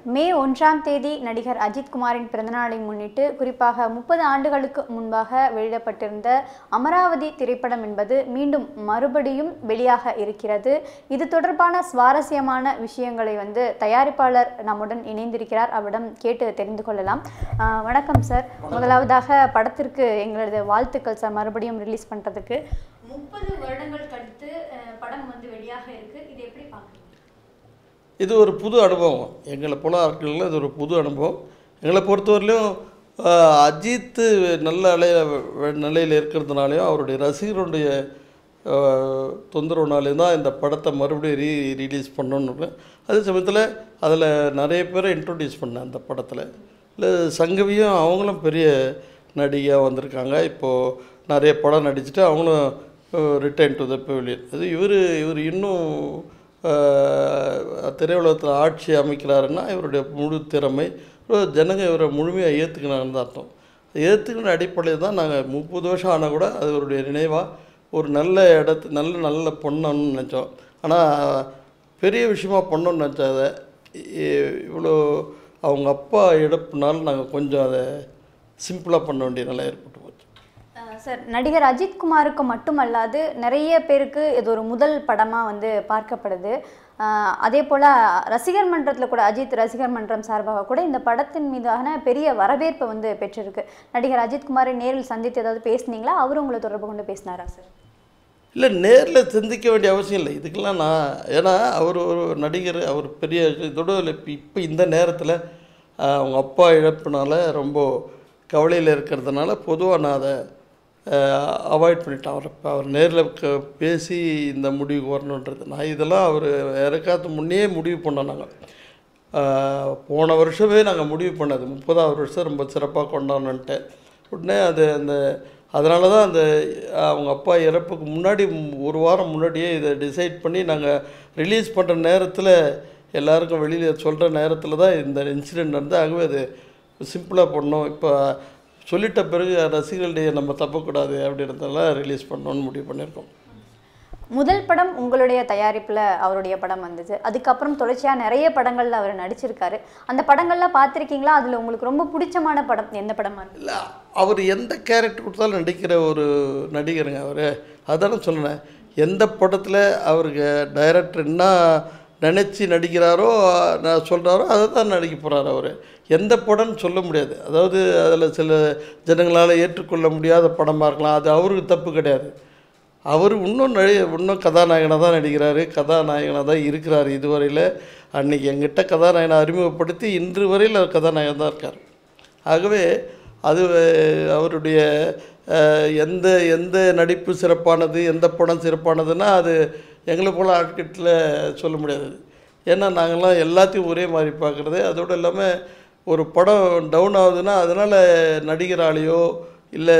மே ஒன்றாம் தேதி நடிகர் அஜித் குமாரின் பிறந்தநாளை முன்னிட்டு குறிப்பாக முப்பது ஆண்டுகளுக்கு முன்பாக வெளியிடப்பட்டிருந்த அமராவதி திரைப்படம் என்பது மீண்டும் மறுபடியும் வெளியாக இருக்கிறது இது தொடர்பான சுவாரஸ்யமான விஷயங்களை வந்து தயாரிப்பாளர் நம்முடன் இணைந்திருக்கிறார் அவரிடம் கேட்டு தெரிந்து கொள்ளலாம் ஆஹ் வணக்கம் சார் முதலாவதாக படத்திற்கு எங்களது வாழ்த்துக்கள் சார் மறுபடியும் ரிலீஸ் பண்ணுறதுக்கு முப்பது வருடங்கள் கழித்து அஹ், படம் வந்து வெளியாக இருக்கு இது எப்படி பார்க்குறீங்க இது ஒரு புது அனுபவம் எங்களை போல ஆட்களில் இது ஒரு புது அனுபவம் எங்களை பொறுத்தவரையிலும் ஆஹ், அஜித் நல்ல நிலையில் நிலையில் இருக்கிறதுனாலையும் அவருடைய ரசிகருடைய ஆஹ், தொந்தரவுனாலையும் தான் இந்த படத்தை மறுபடியும் ரீ ரிலீஸ் பண்ணணுன்னு அதே சமயத்தில் அதில் நிறைய பேரை இன்ட்ரொடியூஸ் பண்ணேன் அந்த படத்தில் இல்லை சங்கவியும் அவங்களும் பெரிய நடிகையாக வந்திருக்காங்க இப்போது நிறைய படம் நடிச்சுட்டு அவங்களும் ரிட்டர்ன் டு த பெவிலியன் அது இவர் இவர் இன்னும் திரையுலகத்தில் ஆட்சி அமைக்கிறாருன்னா இவருடைய முழு திறமை அப்புறம் ஜனங்க இவரை முழுமையாக ஏற்றுக்கினாங்கன்னு தான் அர்த்தம் ஏற்றுக்கின அடிப்படையில் தான் நாங்கள் முப்பது வருஷம் ஆனால் கூட அது அவருடைய நினைவாக ஒரு நல்ல இடத்து நல்ல நல்ல பொண்ணன்னு நினச்சோம் ஆனால் பெரிய விஷயமா பண்ணணும்னு நினச்சதை இவ்வளோ அவங்க அப்பா இழப்புனால நாங்கள் கொஞ்சம் அதை சிம்பிளாக பண்ண வேண்டிய நிலை ஏற்பட்டு போச்சு அஹ் சார் நடிகர் அஜித் குமாருக்கு மட்டுமல்லாது நிறைய பேருக்கு இது ஒரு முதல் படமாக வந்து பார்க்கப்படுது அஹ் அதே போல் ரசிகர் மன்றத்தில் கூட அஜித் ரசிகர் மன்றம் சார்பாக கூட இந்த படத்தின் மீதான பெரிய வரவேற்பை வந்து பெற்றிருக்கு நடிகர் அஜித் குமாரை நேரில் சந்தித்து ஏதாவது பேசுனீங்களா அவரும் உங்களை தொடர்பு கொண்டு பேசினாரா சார் இல்லை நேரில் சிந்திக்க வேண்டிய அவசியம் இல்லை இதுக்கெல்லாம் நான் ஏன்னா அவர் ஒரு நடிகர் அவர் பெரிய இதோட இப்போ இப்போ இந்த நேரத்தில் ஆஹ், அவங்க அப்பா இழப்புனால ரொம்ப கவலையில் இருக்கிறதுனால பொதுவாக நான் அதை அவாய்ட் பண்ணிட்டேன் அவர் அவர் நேரில் க பேசி இந்த முடிவுக்கு வரணுன்றது நான் இதெல்லாம் அவர் இறக்காத முன்னே முடிவு பண்ணோம் நாங்கள் ஆஹ், போன வருஷமே நாங்கள் முடிவு பண்ணது முப்பதாவது வருஷம் ரொம்ப சிறப்பாக கொண்டாடணுன்ட்டு உடனே அது அந்த அதனால தான் அந்த அவங்க அப்பா இறப்புக்கு முன்னாடி ம்- ஒரு வாரம் முன்னாடியே இதை டிசைட் பண்ணி நாங்கள் ரிலீஸ் பண்ணுற நேரத்தில் எல்லாருக்கும் வெளியில் சொல்கிற நேரத்தில் தான் இந்த இன்சிடெண்ட் நடந்து ஆகவே அது சிம்பிளாக பண்ணோம் இப்போ சொல்லிட்ட பிறகு ரசிகர்களிடையே நம்ம தப்பக்கூடாது அப்படின்றதெல்லாம் ரிலீஸ் பண்ணோன்னு முடிவு பண்ணியிருக்கோம் முதல் படம் உங்களுடைய தயாரிப்பில் அவருடைய படம் வந்தது அதுக்கப்புறம் தொடர்ச்சியாக நிறைய படங்களில் அவர் நடிச்சிருக்காரு அந்த படங்கள்லாம் பார்த்துருக்கீங்களா அதில் உங்களுக்கு ரொம்ப பிடிச்சமான படம் எந்த படமா இருக்கு இல்லை அவர் எந்த கேரக்டர் கொடுத்தாலும் நடிக்கிற ஒரு நடிகருங்க அவர் அதானே சொன்னேன் எந்த படத்தில் அவருக்கு டைரக்டர் என்ன நினச்சி நடிக்கிறாரோ நான் சொல்கிறாரோ அதை தான் நடிக்க போகிறார் அவர் எந்த படம்னு சொல்ல முடியாது அதாவது அதில் சில ஜனங்களால் ஏற்றுக்கொள்ள முடியாத படமாக இருக்கலாம் அது அவருக்கு தப்பு கிடையாது அவர் இன்னும் நடி இன்னும் கதாநாயகனாக தான் நடிக்கிறாரு கதாநாயகனாக தான் இருக்கிறார் இதுவரையில் அன்னைக்கு எங்கிட்ட கதாநாயகனை அறிமுகப்படுத்தி இன்று வரையில் அவர் கதாநாயகன் தான் இருக்கார் ஆகவே அது அஹ், அவருடைய அஹ், எந்த எந்த நடிப்பு சிறப்பானது எந்த படம் சிறப்பானதுன்னா அது எங்களை போல் ஆட்கிட்டில் சொல்ல முடியாது ஏன்னா நாங்கள்லாம் எல்லாத்தையும் ஒரே மாதிரி பார்க்குறது அதோடு இல்லாமல் ஒரு படம் டவுன் ஆகுதுன்னா அதனால் நடிகராலேயோ இல்லை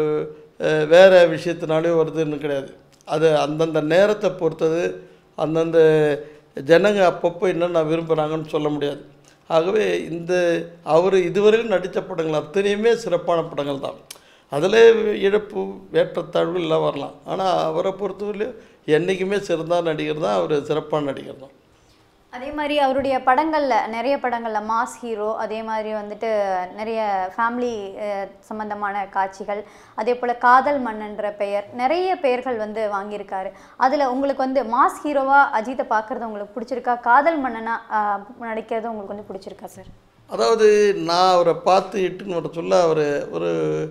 அஹ், வேறு விஷயத்தினாலேயோ வருதுன்னு கிடையாது அது அந்தந்த நேரத்தை பொறுத்தது அந்தந்த ஜனங்க அப்பப்போ என்னென்ன விரும்புகிறாங்கன்னு சொல்ல முடியாது ஆகவே இந்த அவர் இதுவரையிலும் நடித்த படங்கள் அத்தனையுமே சிறப்பான படங்கள் தான் அதில் இழப்பு ஏற்றத்தாழ்வு எல்லாம் வரலாம் ஆனால் அவரை பொறுத்தவரையிலும் என்றைக்குமே சிறந்த நடிகர் தான் அவர் சிறப்பான நடிகர் தான் அதே மாதிரி அவருடைய படங்களில் நிறைய படங்களில் மாஸ் ஹீரோ அதே மாதிரி வந்துட்டு நிறைய ஃபேமிலி சம்பந்தமான காட்சிகள் அதே போல் காதல் மன்னன்ற பெயர் நிறைய பெயர்கள் வந்து வாங்கியிருக்காரு அதில் உங்களுக்கு வந்து மாஸ் ஹீரோவாக அஜித்தை பார்க்குறது உங்களுக்கு பிடிச்சிருக்கா காதல் மன்னனா அஹ், நடிக்கிறது உங்களுக்கு வந்து பிடிச்சிருக்கா சார் அதாவது நான் அவரை பார்த்து இட்டுன்னு வர சொல்ல அவர் ஒரு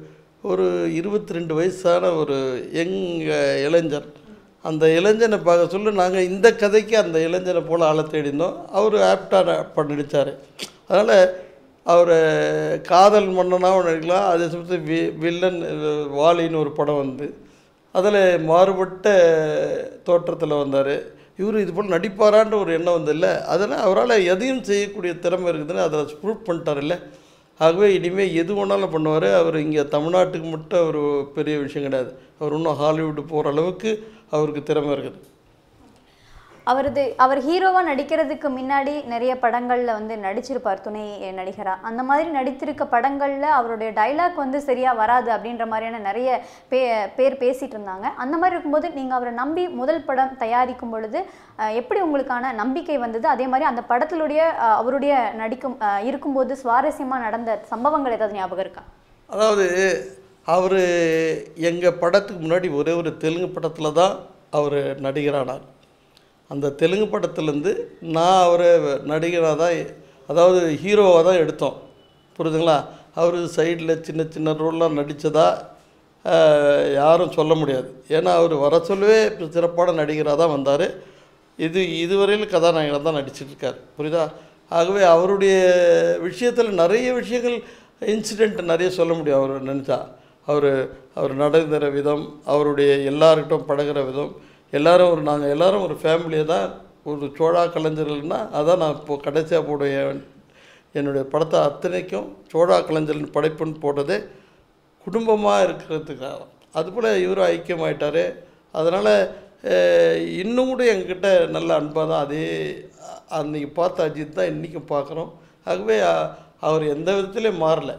ஒரு இருபத்தி ரெண்டு வயசான ஒரு யங் இளைஞர் அந்த இளைஞனை பார்க்க சொல்ல நாங்கள் இந்த கதைக்கு அந்த இளைஞனை போல் ஆளை தேடினோம் அவர் ஆப்டாக பண்ண நடித்தார் அதனால் அவர் காதல் மன்னனாகவும் நடிக்கலாம் அதே சமயத்தில் வி வில்லன் அஹ், வாலின்னு ஒரு படம் வந்து அதில் மாறுபட்ட தோற்றத்தில் வந்தார் இவர் இது போல் நடிப்பாரான்ற ஒரு எண்ணம் வந்தில்ல அதனால் அவரால் எதையும் செய்யக்கூடிய திறமை இருக்குதுன்னு அதை ப்ரூவ் பண்ணிட்டார்ல ஆகவே இனிமேல் எது வேணாலும் பண்ணுவார் அவர் இங்கே தமிழ்நாட்டுக்கு மட்டும் ஒரு பெரிய விஷயம் கிடையாது அவர் இன்னும் ஹாலிவுட் போகிற அளவுக்கு அவருக்கு திறமை இருக்குது அவரது அவர் ஹீரோவாக நடிக்கிறதுக்கு முன்னாடி நிறைய படங்களில் வந்து நடிச்சிருப்பார் துணை நடிகரா அந்த மாதிரி நடித்திருக்க படங்களில் அவருடைய டைலாக் வந்து சரியாக வராது அப்படின்ற மாதிரியான நிறைய பே பேர் பேசிட்டு இருந்தாங்க அந்த மாதிரி இருக்கும்போது நீங்கள் அவரை நம்பி முதல் படம் தயாரிக்கும் பொழுது அஹ், எப்படி உங்களுக்கான நம்பிக்கை வந்தது அதே மாதிரி அந்த படத்திலுடைய அஹ், அவருடைய நடிக்கும் அஹ், இருக்கும்போது சுவாரஸ்யமாக நடந்த சம்பவங்கள் ஏதாவது ஞாபகம் இருக்கா அதாவது அவர் எங்கள் படத்துக்கு முன்னாடி ஒரே ஒரு தெலுங்கு படத்தில் தான் அவர் நடிகரானார் அந்த தெலுங்கு படத்துலேருந்து நான் அவரை நடிகராக தான் அதாவது ஹீரோவாக தான் எடுத்தோம் புரியுதுங்களா அவர் சைடில் சின்ன சின்ன ரோல்லாம் நடித்ததா யாரும் சொல்ல முடியாது ஏன்னா அவர் வர சொல்லவே சிறப்பான நடிகராக தான் வந்தார் இது இதுவரையில் கதாநாயகனாக தான் நடிச்சிட்டு இருக்கார் புரியுதா ஆகவே அவருடைய விஷயத்தில் நிறைய விஷயங்கள் இன்சிடெண்ட் நிறைய சொல்ல முடியும் அவர் நினச்சா அவர் அவர் நடந்துற விதம் அவருடைய எல்லார்கிட்டும் பழகுற விதம் எல்லாரும் ஒரு நாங்கள் எல்லாரும் ஒரு ஃபேமிலியை தான் ஒரு சோழா கலைஞர்கள்னா அதான் நான் இப்போ கடைசியாக போடுவேன் என்- என்னுடைய படத்தை அத்தனைக்கும் சோழா கலைஞர்னு படைப்புன்னு போட்டதே குடும்பமாக இருக்கிறதுக்காக அதுபோல் இவரும் ஐக்கியமாயிட்டார் அதனால் இன்னும் கூட எங்ககிட்ட நல்ல அன்பாக தான் அதே அ- அன்னைக்கு பார்த்த அஜித் தான் இன்றைக்கும் பார்க்குறோம் ஆகவே அ- அவர் எந்த விதத்துலேயும் மாறலை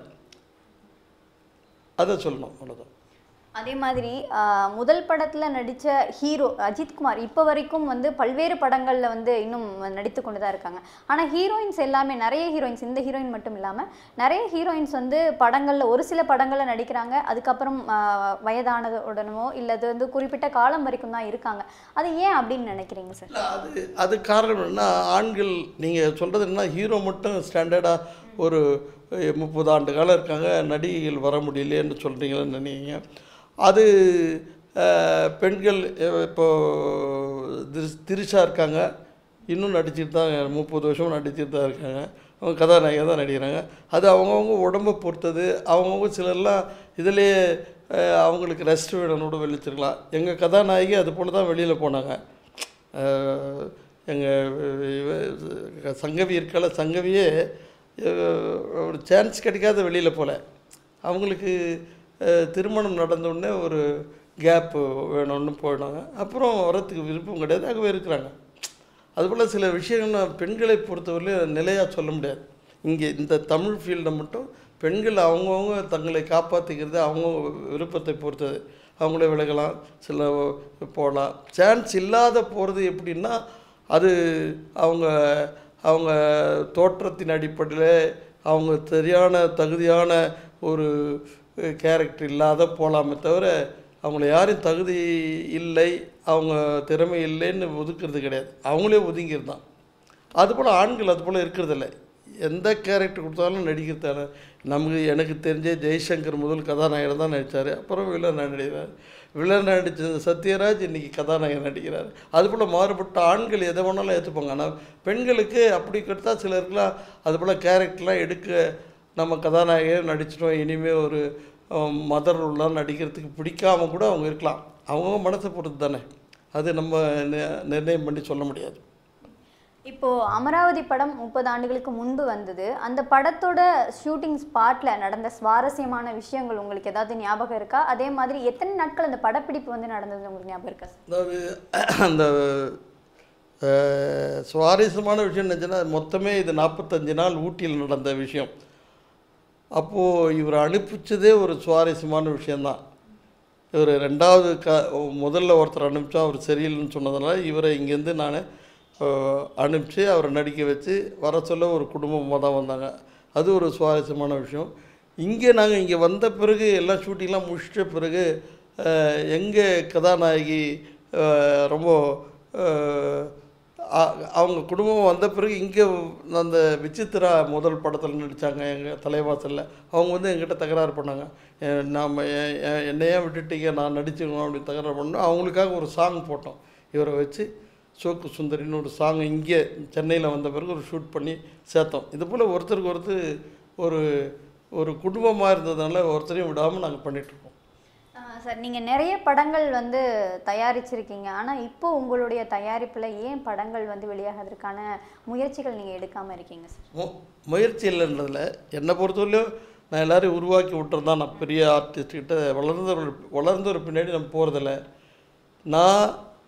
அதை சொல்லணும் அவ்வளோதான் அதே மாதிரி ஆஹ், முதல் படத்துல நடிச்ச ஹீரோ அஜித்குமார் இப்போ வரைக்கும் வந்து பல்வேறு படங்கள்ல வந்து இன்னும் நடித்து கொண்டு தான் இருக்காங்க ஆனா ஹீரோயின்ஸ் எல்லாமே நிறைய ஹீரோயின்ஸ் இந்த ஹீரோயின் மட்டும் இல்லாம நிறைய ஹீரோயின்ஸ் வந்து படங்கள்ல ஒரு சில படங்கள்ல நடிக்கிறாங்க அதுக்கப்புறம் ஆஹ், வயதானதுடனோ இல்ல அது வந்து குறிப்பிட்ட காலம் வரைக்கும் தான் இருக்காங்க அது ஏன் அப்படின்னு நினைக்கிறீங்க சார் இல்லை அது அது காரணம் என்ன ஆண்கள் நீங்கள் சொல்கிறது என்ன ஹீரோ மட்டும் ஸ்டாண்டர்டாக ஒரு அஹ், முப்பது ஆண்டு காலம் இருக்காங்க நடிகைகள் வர முடியலையேன்னு சொல்கிறீங்களேன்னு நினைக்கிறீங்க அது அஹ், பெண்கள் அஹ், இப்போ திரிஷ் திரிஷா இருக்காங்க இன்னும் நடிச்சிட்டு தான் முப்பது வருஷம் நடிச்சிட்டு தான் இருக்காங்க அவங்க கதாநாயகி தான் நடிக்கிறாங்க அது அவங்கவுங்க உடம்பை பொறுத்தது அவங்கவுங்க சிலர்லாம் இதிலேயே அஹ், அவங்களுக்கு ரெஸ்ட் வேணும்னு கூட வெளிச்சிருக்கலாம் எங்கள் கதாநாயகி அது போல தான் வெளியில் போனாங்க எங்கள் சங்கவி இருக்கல சங்கவியே அஹ், ஒரு சான்ஸ் கிடைக்காத வெளியில் போல அவங்களுக்கு அஹ், திருமணம் நடந்த உடனே ஒரு கேப்பு வேணும்னு போயிடாங்க அப்புறம் வரத்துக்கு விருப்பம் கிடையாது ஆகவே இருக்கிறாங்க அதுபோல் சில விஷயங்கள் நான் பெண்களை பொறுத்தவரையிலும் நிலையாக சொல்ல முடியாது இங்கே இந்த தமிழ் ஃபீல்டை மட்டும் பெண்கள் அவங்கவுங்க தங்களை காப்பாற்றிக்கிறது அவங்கவுங்க விருப்பத்தை பொறுத்தது அவங்களே விலகலாம் சில போகலாம் சான்ஸ் இல்லாத போகிறது எப்படின்னா அது அவங்க அவங்க தோற்றத்தின் அடிப்படையில் அவங்க சரியான தகுதியான ஒரு கேரக்டர் இல்லாத போகலாமே தவிர அவங்கள யாரும் தகுதி இல்லை அவங்க திறமை இல்லைன்னு ஒதுக்குறது கிடையாது அவங்களே ஒதுங்கிறது தான் அதுபோல் ஆண்கள் அதுபோல் இருக்கிறதில்ல எந்த கேரக்டர் கொடுத்தாலும் நடிக்கிறதான நமக்கு எனக்கு தெரிஞ்ச ஜெய்சங்கர் முதல் கதாநாயகர் தான் நடித்தார் அப்புறம் வில்லன் நடிக்கிறார் வில்லன் நடித்த சத்யராஜ் இன்றைக்கி கதாநாயகர் நடிக்கிறார் அதுபோல் மாறுபட்ட ஆண்கள் எதை வேணாலும் ஏற்றுப்பாங்க ஆனால் பெண்களுக்கு அப்படி கொடுத்தா சிலருக்குலாம் அதுபோல் கேரக்டர்லாம் எடுக்க நம்ம கதாநாயகர் நடிச்சிட்டோம் இனிமேல் ஒரு மதர் ரோல்லாம் நடிக்கிறதுக்கு பிடிக்காம கூட அவங்க இருக்கலாம் அவங்கவுங்க மனசை பொறுத்து தானே அது நம்ம நி- நிர்ணயம் பண்ணி சொல்ல முடியாது இப்போ அமராவதி படம் முப்பது ஆண்டுகளுக்கு முன்பு வந்தது அந்த படத்தோட ஷூட்டிங் ஸ்பாட்ல நடந்த சுவாரஸ்யமான விஷயங்கள் உங்களுக்கு ஏதாவது ஞாபகம் இருக்கா அதே மாதிரி எத்தனை நாட்கள் அந்த படப்பிடிப்பு வந்து நடந்தது உங்களுக்கு ஞாபகம் இருக்கா சார் அதாவது அந்த அஹ், சுவாரஸ்யமான விஷயம் என்னச்சுன்னா மொத்தமே இது நாற்பத்தஞ்சு நாள் ஊட்டியில் நடந்த விஷயம் அப்போது இவர் அனுப்பிச்சதே ஒரு சுவாரஸ்யமான விஷயந்தான் இவர் ரெண்டாவது க முதல்ல ஒருத்தர் அனுப்பிச்சா அவர் சரியில்லைன்னு சொன்னதுனால இவரை இங்கேருந்து நான் அனுப்பிச்சு அவரை நடிக்க வச்சு வர சொல்ல ஒரு குடும்பமாக தான் வந்தாங்க அது ஒரு சுவாரஸ்யமான விஷயம் இங்கே நாங்கள் இங்கே வந்த பிறகு எல்லாம் ஷூட்டிங்லாம் முடிச்சிட்ட பிறகு எங்கே கதாநாயகி அஹ், ரொம்ப அஹ், அ- அவங்க குடும்பம் வந்த பிறகு இங்கே அந்த விசித்திரா முதல் படத்தில் நடித்தாங்க எங்கள் தலைவாசலில் அவங்க வந்து எங்கிட்ட தகராறு பண்ணாங்க எ- நாம் எ- எ- என்னையே விட்டுட்டீங்க நான் நடிச்சுக்கணும் அப்படின்னு தகராறு பண்ணோம் அவங்களுக்காக ஒரு சாங் போட்டோம் இவரை வச்சு சோக்கு சுந்தரின்னு ஒரு சாங் இங்கே சென்னையில் வந்த பிறகு ஒரு ஷூட் பண்ணி சேர்த்தோம் இது போல் ஒருத்தருக்கு ஒருத்தர் ஒரு ஒரு குடும்பமாக இருந்ததுனால ஒருத்தரையும் விடாமல் நாங்கள் பண்ணிகிட்ருக்கோம் ஆஹ் சார் நீங்கள் நிறைய படங்கள் வந்து தயாரிச்சிருக்கீங்க ஆனால் இப்போ உங்களுடைய தயாரிப்பில் ஏன் படங்கள் வந்து வெளியாகிறதுக்கான முயற்சிகள் நீங்கள் எடுக்காமல் இருக்கீங்க சார் மு முயற்சி இல்லைன்றதில் என்னை பொறுத்தவரையிலும் நான் எல்லாரையும் உருவாக்கி விட்டுறதான் நான் பெரிய ஆர்டிஸ்ட் கிட்ட வளர்ந்தவர் வளர்ந்தவர் பின்னாடி நம்ம போகிறதில்ல நான்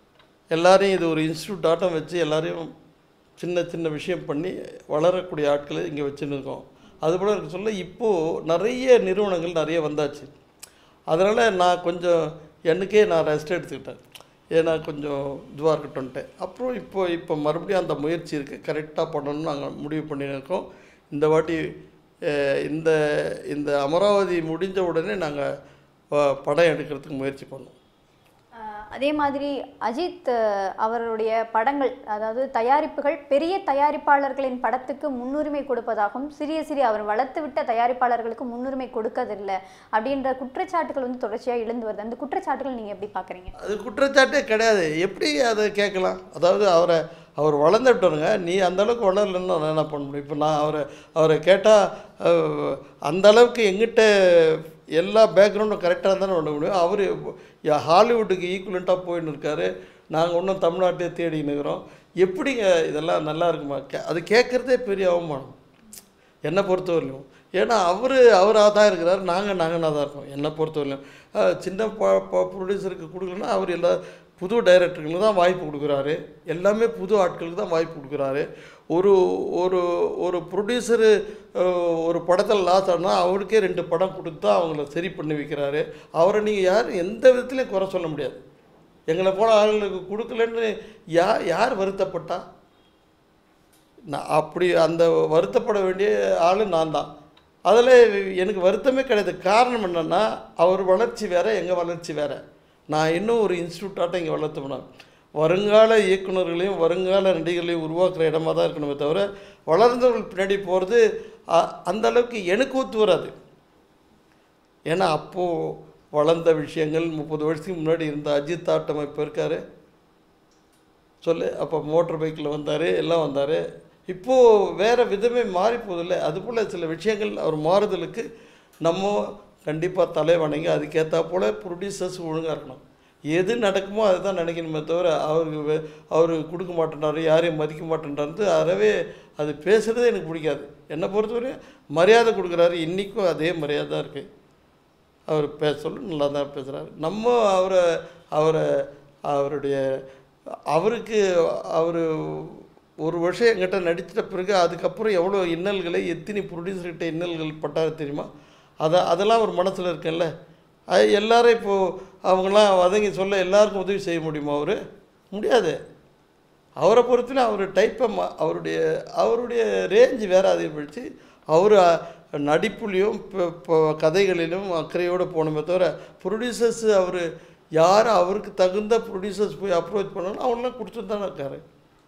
எல்லாரையும் இது ஒரு இன்ஸ்டியூட் ஆட்டம் வச்சு எல்லாரையும் சின்ன சின்ன விஷயம் பண்ணி வளரக்கூடிய ஆட்களை இங்கே வச்சுன்னு இருக்கோம் அதுபோல் இருக்க சொல்ல இப்போது நிறைய நிறுவனங்கள் நிறைய வந்தாச்சு அதனால் நான் கொஞ்சம் எனக்கே நான் ரெஸ்ட் எடுத்துக்கிட்டேன் ஏன்னா கொஞ்சம் இதுவாக இருக்கட்டும்ன்ட்டு அப்புறம் இப்போ இப்போ மறுபடியும் அந்த முயற்சி இருக்குது கரெக்டாக பண்ணணும்னு நாங்கள் முடிவு பண்ணியிருக்கோம் இந்த வாட்டி அஹ், இந்த இந்த அமராவதி முடிஞ்ச உடனே நாங்கள் படம் எடுக்கிறதுக்கு முயற்சி பண்ணோம் ஆஹ் அதே மாதிரி அஜித் அஹ், அவருடைய படங்கள் அதாவது தயாரிப்புகள் பெரிய தயாரிப்பாளர்களின் படத்துக்கு முன்னுரிமை கொடுப்பதாகவும் சிறிய சிறிய அவர் வளர்த்து விட்ட தயாரிப்பாளர்களுக்கு முன்னுரிமை கொடுக்கறதில்லை அப்படின்ற குற்றச்சாட்டுகள் வந்து தொடர்ச்சியாக எழுந்து வருது அந்த குற்றச்சாட்டுகள் நீங்கள் எப்படி பார்க்குறீங்க அது குற்றச்சாட்டே கிடையாது எப்படி அதை கேட்கலாம் அதாவது அவரை அவர் வளர்ந்து விட்டாருங்க நீ அந்த அளவுக்கு வளரலன்னு நான் என்ன பண்ண முடியும் இப்போ நான் அவரை அவரை கேட்டால் அந்த அளவுக்கு எங்கிட்ட எல்லா பேக்ரவுண்டும் கரெக்டாக தானே பண்ண முடியும் அவர் ஹாலிவுட்டுக்கு ஈக்குவலண்ட்டாக போயின்னு இருக்காரு நாங்கள் இன்னும் தமிழ்நாட்டிலே தேடின்னு இருக்கிறோம் எப்படிங்க இதெல்லாம் நல்லா இருக்குமா கே அது கேட்குறதே பெரிய அவமானம் என்னை பொறுத்தவரையிலும் ஏன்னா அவர் அவராக தான் இருக்கிறார் நாங்கள் நாங்களாக தான் இருக்கோம் என்னை பொறுத்தவரையிலும் அஹ் சின்ன ப ப்ரொடியூசருக்கு கொடுக்கலன்னா அவர் எல்லா புது டைரக்டர்களுக்கு தான் வாய்ப்பு கொடுக்குறாரு எல்லாமே புது ஆட்களுக்கு தான் வாய்ப்பு கொடுக்குறாரு ஒரு ஒரு ஒரு ப்ரொடியூசரு ஒரு படத்தில் லாஸ் ஆனால் அவருக்கே ரெண்டு படம் கொடுத்தா அவங்கள சரி பண்ணி வைக்கிறாரு அவரை நீங்கள் யாரும் எந்த விதத்துலையும் குறை சொல்ல முடியாது எங்களை போல ஆளுங்களுக்கு கொடுக்கலன்னு யா யார் வருத்தப்பட்டா நான் அப்படி அந்த வருத்தப்பட வேண்டிய ஆள் நான் தான் அதில் எனக்கு வருத்தமே கிடையாது காரணம் என்னென்னா அவர் வளர்ச்சி வேறு எங்கள் வளர்ச்சி வேறு நான் இன்னும் ஒரு இன்ஸ்டியூட்டாட்டம் இங்கே வளர்த்தோம்னா வருங்கால இயக்குனர்களையும் வருங்கால நடிகர்களையும் உருவாக்குற இடமா தான் இருக்கணுமே தவிர வளர்ந்தவர்கள் பின்னாடி போகிறது அந்த அளவுக்கு எனக்கு ஒத்து வராது ஏன்னா அப்போது வளர்ந்த விஷயங்கள் முப்பது வருஷத்துக்கு முன்னாடி இருந்த அஜித் ஆட்டம் இப்போ இருக்கார் சொல்லு அப்போ மோட்டர் பைக்கில் வந்தார் எல்லாம் வந்தார் இப்போது வேறு விதமே மாறி போதில்லை அதுபோல் சில விஷயங்கள் அவர் மாறுதலுக்கு நம்ம கண்டிப்பாக தலை வணங்கி அதுக்கேற்றா போல் ப்ரொடியூசர்ஸ் ஒழுங்காக இருக்கணும் எது நடக்குமோ அதுதான் நினைக்கணுமே தவிர அவருக்கு வே- அவர் கொடுக்க மாட்டேன்றாரு யாரையும் மதிக்க மாட்டேன்றாரு அறவே அது பேசுகிறதே எனக்கு பிடிக்காது என்னை பொறுத்தவரையும் மரியாதை கொடுக்குறாரு இன்றைக்கும் அதே மரியாதை தான் இருக்குது அவர் பேச சொல்ல நல்லா தான் பேசுகிறாரு நம்ம அவரை அவரை அவருடைய அவருக்கு அவர் ஒரு வருஷம் என்கிட்ட நடிச்சிட்ட பிறகு அதுக்கப்புறம் எவ்வளோ இன்னல்களை எத்தனை ப்ரொடியூசர்கிட்ட இன்னல்கள் பட்டாரு தெரியுமா அதை அதெல்லாம் ஒரு மனசில் இருக்குல்ல அது எல்லாரும் இப்போது அவங்களாம் வதங்கி சொல்ல எல்லாருக்கும் உதவி செய்ய முடியுமா அவர் முடியாது அவரை பொறுத்தவரை அவர் டைப்பை மா அவருடைய அவருடைய ரேஞ்சு வேறு அதிகப்படுத்தி அவர் நடிப்புலேயும் இப்போ இப்போ கதைகளிலும் அக்கறையோடு போனமே தவிர ப்ரொடியூசர்ஸ் அவர் யார் அவருக்கு தகுந்த ப்ரொடியூசர்ஸ் போய் அப்ரோச் பண்ணணும் அவங்களாம் கொடுத்துட்டு தானே இருக்காரு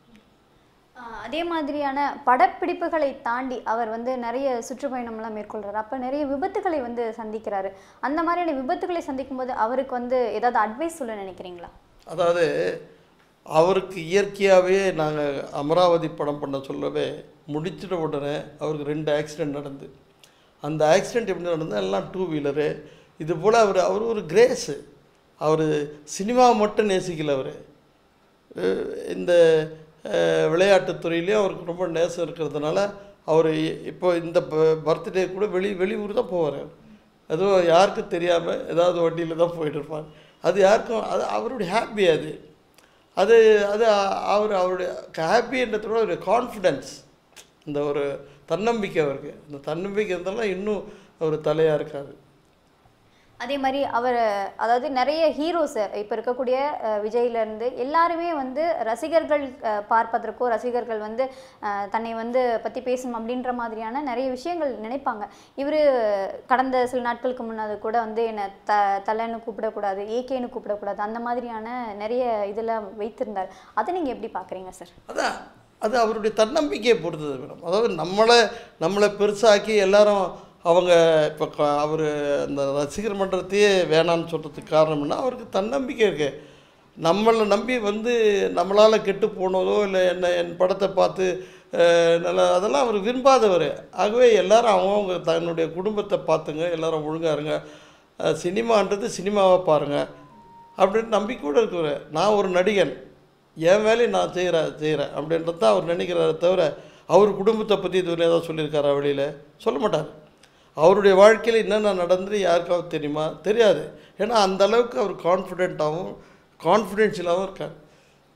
ஆஹ் அதே மாதிரியான படப்பிடிப்புகளை தாண்டி அவர் வந்து நிறைய சுற்றுப்பயணம்லாம் மேற்கொள்றாரு அப்போ நிறைய விபத்துகளை வந்து சந்திக்கிறாரு அந்த மாதிரியான விபத்துகளை சந்திக்கும் போது அவருக்கு வந்து ஏதாவது அட்வைஸ் சொல்ல நினைக்கிறீங்களா அதாவது அவருக்கு இயற்கையாகவே நாங்கள் அமராவதி படம் பண்ண சொல்லவே முடிச்சிட்ட உடனே அவருக்கு ரெண்டு ஆக்சிடெண்ட் நடந்து அந்த ஆக்சிடெண்ட் எப்படி நடந்தது எல்லாம் டூ வீலரு இது போல் அவர் அவர் ஒரு கிரேஸு அவர் சினிமா மட்டும் நேசிக்கல அவர் இந்த அஹ், விளையாட்டுத் துறையிலையும் அவருக்கு ரொம்ப நேசம் இருக்கிறதுனால அவர் இப்போ இந்த பர்த்டே கூட வெளி வெளியூர் தான் போவார் அதுவும் யாருக்கும் தெரியாமல் ஏதாவது வண்டியில் தான் போயிட்டு இருப்பார் அது யாருக்கும் அது அவருடைய ஹாப்பி அது அது அது அ- அவர் அவருடைய ஹாப்பின்றத விட ஒரு கான்ஃபிடென்ஸ் இந்த ஒரு தன்னம்பிக்கை அவருக்கு இந்த தன்னம்பிக்கை இருந்தாலும் இன்னும் அவர் தலையாக இருக்காது அதே மாதிரி அவர் அதாவது நிறைய ஹீரோஸ் இப்போ இருக்கக்கூடிய அஹ், விஜய்லேருந்து எல்லாருமே வந்து ரசிகர்கள் அஹ், பார்ப்பதற்கோ ரசிகர்கள் வந்து அஹ், தன்னை வந்து பற்றி பேசணும் அப்படின்ற மாதிரியான நிறைய விஷயங்கள் நினைப்பாங்க இவர் கடந்த சில நாட்களுக்கு முன்னாடி கூட வந்து என்னை த தலைன்னு கூப்பிடக்கூடாது ஏகேன்னு கூப்பிடக்கூடாது அந்த மாதிரியான நிறைய இதெல்லாம் வைத்திருந்தார் அதை நீங்கள் எப்படி பார்க்குறீங்க சார் அதான் அது அவருடைய தன்னம்பிக்கையை பொறுத்தது மேடம் அதாவது நம்மளை நம்மளை பெருசாக்கி எல்லாரும் அவங்க இப்போ அவர் அந்த ரசிகர் மன்றத்தையே வேணான்னு சொல்கிறதுக்கு காரணம் என்ன அவருக்கு தன்னம்பிக்கை இருக்கு நம்மளை நம்பி வந்து நம்மளால் கெட்டு போனதோ இல்லை என்ன என் படத்தை பார்த்து அஹ், நல்லா அதெல்லாம் அவர் விரும்பாதவர் ஆகவே எல்லாரும் அவங்கவுங்க தன்னுடைய குடும்பத்தை பார்த்துங்க எல்லாரும் ஒழுங்கா இருங்க அஹ், சினிமான்றது சினிமாவை பாருங்கள் அப்படின்னு நம்பிக்கையோடு இருக்கிறவர் நான் ஒரு நடிகன் என் வேலையை நான் செய்கிறேன் செய்கிறேன் அப்படின்றது தான் அவர் நினைக்கிறாரே தவிர அவர் குடும்பத்தை பற்றி இதுவரை ஏதாவது சொல்லியிருக்காரா வெளியில் சொல்ல மாட்டார் அவருடைய வாழ்க்கையில் என்னென்ன நடந்தது யாருக்காவது தெரியுமா தெரியாது ஏன்னா அந்த அளவுக்கு அவர் கான்ஃபிடென்ட்டாகவும் கான்ஃபிடென்ஷியலாகவும் இருக்கார்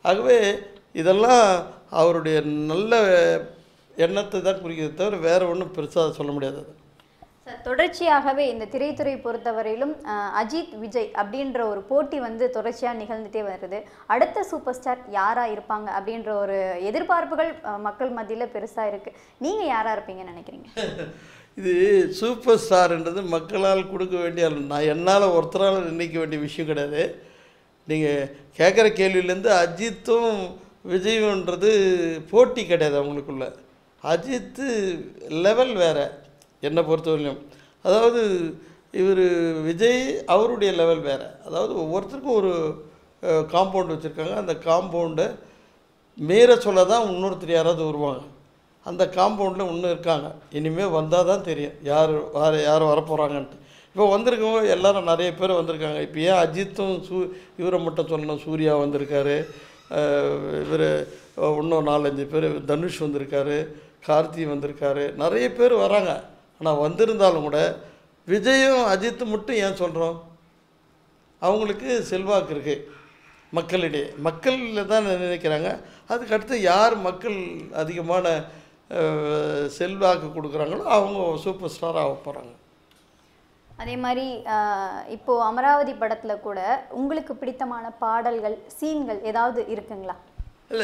ஆகவே இதெல்லாம் அவருடைய நல்ல எண்ணத்தை தான் குறிக்கிறது தவிர வேறு ஒன்றும் பெருசாக சொல்ல முடியாது அது. சார் தொடர்ச்சியாகவே இந்த திரைத்துறை பொறுத்தவரையிலும் அஹ், அஜித் விஜய் அப்படின்ற ஒரு போட்டி வந்து தொடர்ச்சியாக நிகழ்ந்துட்டே வருது அடுத்த சூப்பர் ஸ்டார் யாராக இருப்பாங்க அப்படின்ற ஒரு எதிர்பார்ப்புகள் அஹ், மக்கள் மத்தியில் பெருசாக இருக்குது நீங்கள் யாராக இருப்பீங்கன்னு நினைக்கிறீங்க இது சூப்பர் ஸ்டார்ன்றது மக்களால் கொடுக்க வேண்டிய நான் என்னால் ஒருத்தரால் நிர்ணயிக்க வேண்டிய விஷயம் கிடையாது நீங்கள் கேட்குற கேள்வியிலேருந்து அஜித்தும் விஜயுன்றது போட்டி கிடையாது அவங்களுக்குள்ள அஜித்து லெவல் வேறு என்னை பொறுத்தவரையிலும் அதாவது இவர் விஜய் அவருடைய லெவல் வேறு அதாவது ஒவ்வொருத்தருக்கும் ஒரு காம்பவுண்ட் வச்சுருக்காங்க அந்த காம்பவுண்டை மீற சொல்ல தான் இன்னொருத்தர் யாராவது வருவாங்க அந்த காம்பவுண்டில் இன்னும் இருக்காங்க இனிமேல் வந்தால் தான் தெரியும் யார் யார் யார் வரப்போகிறாங்கன்ட்டு இப்போ வந்திருக்கவங்க எல்லாரும் நிறைய பேர் வந்திருக்காங்க இப்போ ஏன் அஜித்தும் சூ இவரை மட்டும் சொல்லணும் சூர்யா வந்திருக்காரு இவர் இன்னும் நாலஞ்சு பேர் தனுஷ் வந்திருக்காரு கார்த்தி வந்திருக்காரு நிறைய பேர் வராங்க ஆனால் வந்திருந்தாலும் கூட விஜயும் அஜித்தும் மட்டும் ஏன் சொல்கிறோம் அவங்களுக்கு செல்வாக்கு இருக்குது மக்களிடையே மக்களில் தான் நினைக்கிறாங்க அதுக்கு அடுத்து யார் மக்கள் அதிகமான அஹ், செல்வாக்கு கொடுக்குறாங்களோ அவங்க சூப்பர் ஸ்டார் ஆக போகிறாங்க அதே மாதிரி அஹ், இப்போ அமராவதி படத்தில் கூட உங்களுக்கு பிடித்தமான பாடல்கள் சீன்கள் ஏதாவது இருக்குங்களா இல்லை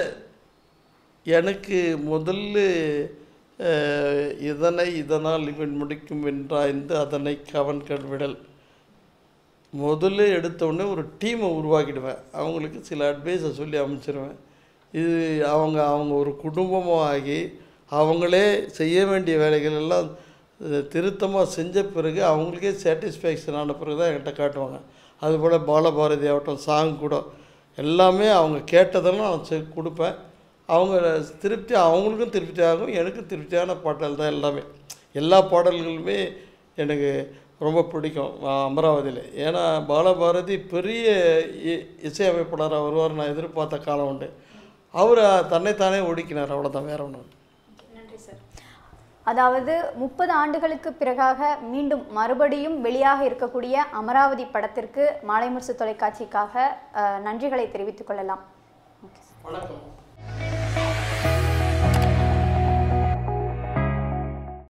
எனக்கு முதல்ல அஹ், இதனை இதனால் இவன் முடிக்கும் என்றாய்ந்து அதனை கவன் கண்விடல் முதல்ல எடுத்த உடனே ஒரு டீமை உருவாக்கிடுவேன் அவங்களுக்கு சில அட்வைஸை சொல்லி அமைச்சிருவேன் இது அவங்க அவங்க ஒரு குடும்பமாக ஆகி அவங்களே செய்ய வேண்டிய வேலைகள் எல்லாம் திருத்தமாக செஞ்ச பிறகு அவங்களுக்கே சாட்டிஸ்ஃபேக்ஷன் ஆன பிறகு தான் என்கிட்ட காட்டுவாங்க அதுபோல் பாலபாரதி ஆகட்டும் சாங் கூட எல்லாமே அவங்க கேட்டதெல்லாம் நான் செ- கொடுப்பேன் அவங்க திருப்தி அவங்களுக்கும் திருப்தி ஆகும் எனக்கும் திருப்தியான பாடல் தான் எல்லாமே எல்லா பாடல்களுமே எனக்கு ரொம்ப பிடிக்கும் அ- அமராவதியில் ஏன்னா பாலபாரதி பெரிய இ- இசையமைப்பாளராக வருவார் நான் எதிர்பார்த்த காலம் உண்டு அவர் தன்னைத்தானே ஒடுக்கினார் அவ்வளோதான் வேற ஒன்றும் நன்றி சார் அதாவது முப்பது ஆண்டுகளுக்கு பிறகாக மீண்டும் மறுபடியும் வெளியாக இருக்கக்கூடிய அமராவதி படத்திற்கு மாலை முரசு தொலைக்காட்சிக்காக அஹ், நன்றிகளை தெரிவித்துக் கொள்ளலாம் ஓகே வணக்கம்